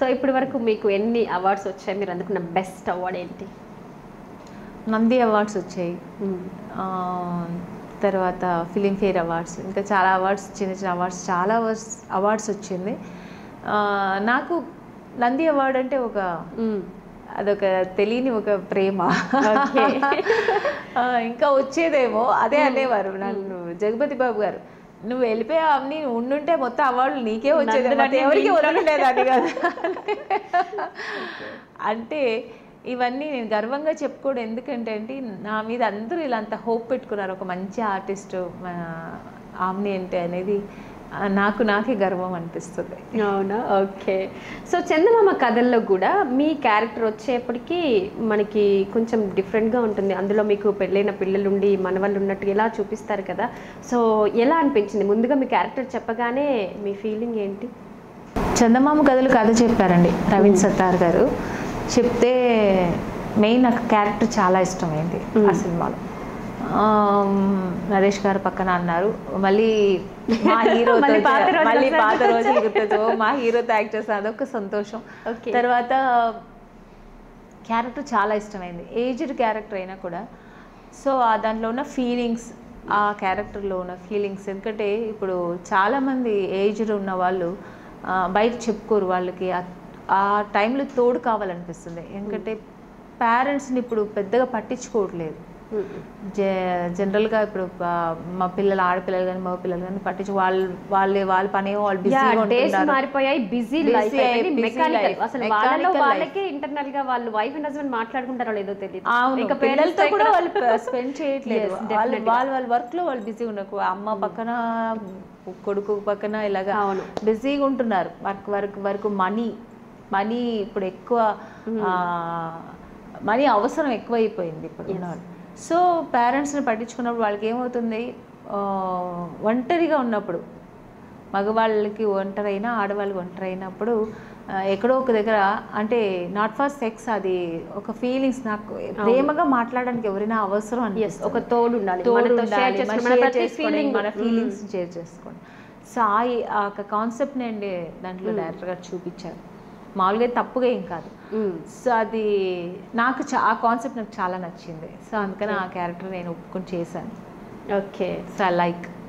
ఇప్పటి వరకు మీకు ఎన్ని అవార్డ్స్ వచ్చాయి మీరు అందుకున్న బెస్ట్ అవార్డ్ ఏంటి నంది అవార్డ్స్ వచ్చాయి ఆ, తర్వాత ఫిలింఫేర్ అవార్డ్స్ ఇంకా చాలా అవార్డ్స్ చిన్న చిన్న అవార్డ్స్ చాలా అవార్డ్స్ అవార్డ్స్ వచ్చింది ఆ, నాకు నంది అవార్డ్ అంటే ఒక అదొక తెలియని ఒక ప్రేమ Okay. ఆ, ఇంకా వచ్చేదేమో అదే అనేవారు నన్ను జగపతి బాబు గారు నువ్వు వెళ్ళిపోయావు నీ ఉండుంటే మొత్తం అవార్డులు నీకే వచ్చేది నందులన్నీ మరి ఎవరికి నీ ఇంట్లో- వదలలేదని కదా అంటే ఇవన్నీ నేను గర్వంగా చెప్పుకోవడం ఎందుకంటే అంటే నా మీద అందరూ ఇలా అంత హోప్ పెట్టుకున్నారు ఒక మంచి ఆర్టిస్ట్ ఆమ్ని అంటే అనేది ఆ, నాకు నాకే గర్వం అనిపిస్తుంది అవునా ఓకే సో చందమామ కథల్లో కూడా మీ క్యారెక్టర్ వచ్చేప్పటికి మనకి కొంచెం డిఫరెంట్గా ఉంటుంది అందులో మీకు పెళ్ళైన పిల్లలుండి మనవాళ్ళు ఉన్నట్టు ఎలా చూపిస్తారు కదా సో ఎలా అనిపించింది ముందుగా మీ క్యారెక్టర్ చెప్పగానే మీ ఫీలింగ్ ఏంటి చందమామ కథలు కథ చెప్పారండి ప్రవీణ్ సత్తార్ గారు చెప్తే మెయిన్ నాకు క్యారెక్టర్ చాలా ఇష్టమైంది ఆ సినిమాలో ఆమ్, నరేష్ గారు పక్కన అన్నారు మళ్ళీ మా హీరో మళ్ళీ పాత రోజులు మళ్ళీ ఒకసారి పాత రోజులు గుర్తొచ్చు ఓ, మా హీరోతో యాక్ట్ చేస్తే అదొక సంతోషం Okay. తర్వాత క్యారెక్టర్ చాలా ఇష్టమైంది ఏజ్డ్ క్యారెక్టర్ అయినా కూడా సో ఆ దాంట్లో ఉన్న ఫీలింగ్స్ ఆ క్యారెక్టర్లో ఉన్న ఫీలింగ్స్ ఎందుకంటే ఇప్పుడు చాలామంది ఏజ్డ్ ఉన్న వాళ్ళు ఆ, బయట చెప్పుకోరు వాళ్ళకి ఆ- ఆ టైంలో తోడు కావాలనిపిస్తుంది ఎందుకంటే పేరెంట్స్ని ఇప్పుడు పెద్దగా పట్టించుకోవట్లేదు జే జనరల్గా ఇప్పుడు ప- మా పిల్లలు ఆడపిల్లలు కానీ మగ పిల్లలు కానీ పట్టించు వాళ్ళు వాళ్ళే వాళ్ళ పని వాళ్ళు బిజీగా డేస్ ఉంటున్నారు మారిపోయాయి బిజీ Busy లైఫ్ అయి- busy మెకానికల్ life. అసలు Mechanical వాళ్ళలో life. వాళ్ళకే ఇంటర్నల్ గా వాళ్ళు వైఫ్ అండ్ హస్బెండ్ మాట్లాడుకుంటారో లేదో తెలియదు అవును ఇంకా పిల్లలతో parents తో కూడా ఇక్కడ- వాళ్ళు స్పెండ్ చేయట్లేదు Yes, వాళ్ళు definitely. వాళ్ళ వాళ్ళ వర్క్ లో వాళ్ళు బిజీ ఉన్నారు అమ్మ పక్కన కొడుకు పక్కన ఇలాగా అవును. బిజీగా ఉంటున్నారు వర్క్ వర్క్ వరకు మనీ మనీ ఇప్పుడు ఎక్కువ మనీ అవసరం ఎక్కువైపోయింది ఇప్పుడు ఉన్నవాళ్ళు సో పేరెంట్స్ని పట్టించుకున్నప్పుడు వాళ్ళకి ఏమవుతుంది ఆ, ఒంటరిగా ఉన్నప్పుడు మగవాళ్ళకి ఒంటరైనా ఆడవాళ్ళకి ఒంటరి అయినప్పుడు ఆ, ఎక్కడో ఒక దగ్గర అంటే నాట్ ఫర్ సెక్స్ అది ఒక ఫీలింగ్స్ నాకు ప్రేమగా మాట్లాడడానికి ఎవరైనా అవసరం Yes, అనిపిస్తుంది. ఒక తోడు ఉండాలి తోడు మనతో ఉండాలి, share మన చేసుకుని మన share ప్రతి చేసుకోండి, feeling మన ఫీలింగ్స్ షేర్ చేసుకోండి సో ఆ ఆ ఒక కాన్సెప్ట్ అండి దాంట్లో డైరెక్టర్ గారు చూపించారు మామూలుగా తప్పుగా ఏం కాదు Mm. సో అది నాకు చా- ఆ కాన్సెప్ట్ నాకు చాలా నచ్చింది సో అందుకని ఆ క్యారెక్టర్ నేను ఒప్పుకొని చేశాను ఓకే సో ఐ లైక్